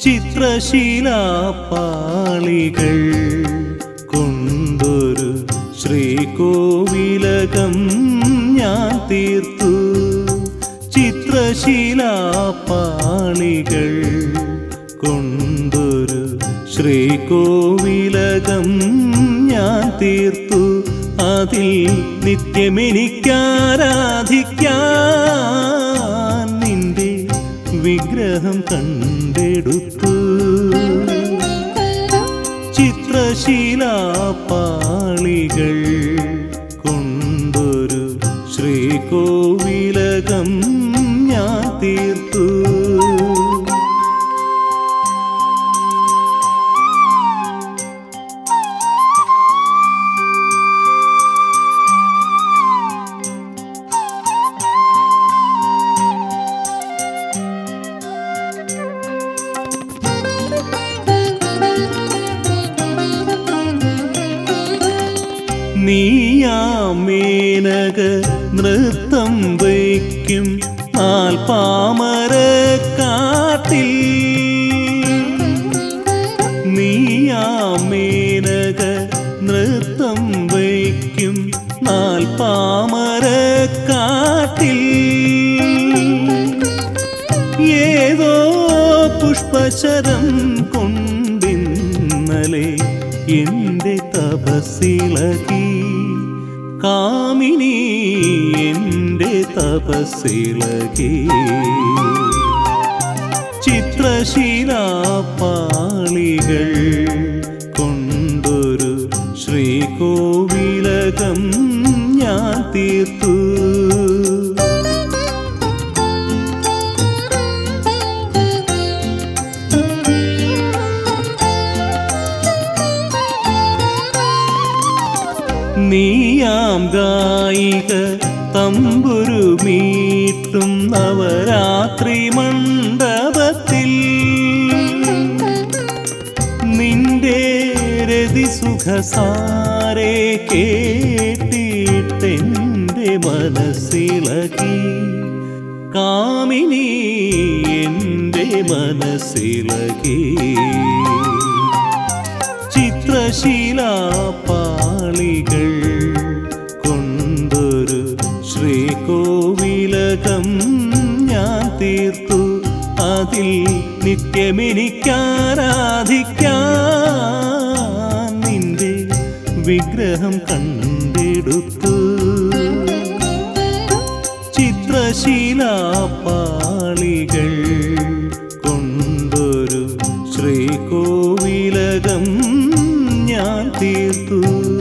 ചിത്രശീലാപ്പാളികൾ കൊണ്ടൊരു ശ്രീകോവിലകം ഞാൻ തീർത്തു ചിത്രശീലാപ്പാളികൾ കൊണ്ടൊരു ശ്രീകോവിലകം ഞാൻ തീർത്തു അതിൽ നിത്യമെനിക്കാരാധിക്കാൻ നിന്റെ വിഗ്രഹം കണ്ടെടുത്തു ചിത്രശീലാപ്പാളികൾ കൊണ്ടൊരു ശ്രീകോവിലകം ഞാൻ തീർത്തു നീയാമേനക നൃത്തം വയ്ക്കും ആൽപാമര കാട്ടിൽ നീയാമേനക നൃത്തം വയ്ക്കും നാൽപാമര കാട്ടിൽ ഏതോ പുഷ്പശരം കൊണ്ടിന്നലെ എന്റെ തപസ്സിളകി കാമിനി എന്റെ തപസ്സിളകി ചിത്രശീലാപ്പാളികൾ കൊണ്ടൊരു ശ്രീകോവിലകം ഞാൻ തീർത്തു നീയാം ഗായിക തമ്പുരു മീട്ടും നവരാത്രി മണ്ഡപത്തിൽ നിന്റെ രതി സുഖസാരെ കേട്ടിട്ടെന്റെ മനസ്സിളകി കാമിനി എന്റെ മനസ്സിളകി ചിത്രശീലാപ്പാളികൾ കൊണ്ടൊരു ശ്രീകോവിലകം ഞാൻ തീർത്തു അതിൽ നിത്യമെനിക്കാരാധിക്കാൻ നിന്റെ വിഗ്രഹം കണ്ടെടുത്തു ചിത്രശീലാപ്പാളികൾ കൊണ്ടൊരു ശ്രീകോവിലകം ഞാൻ തീർത്തു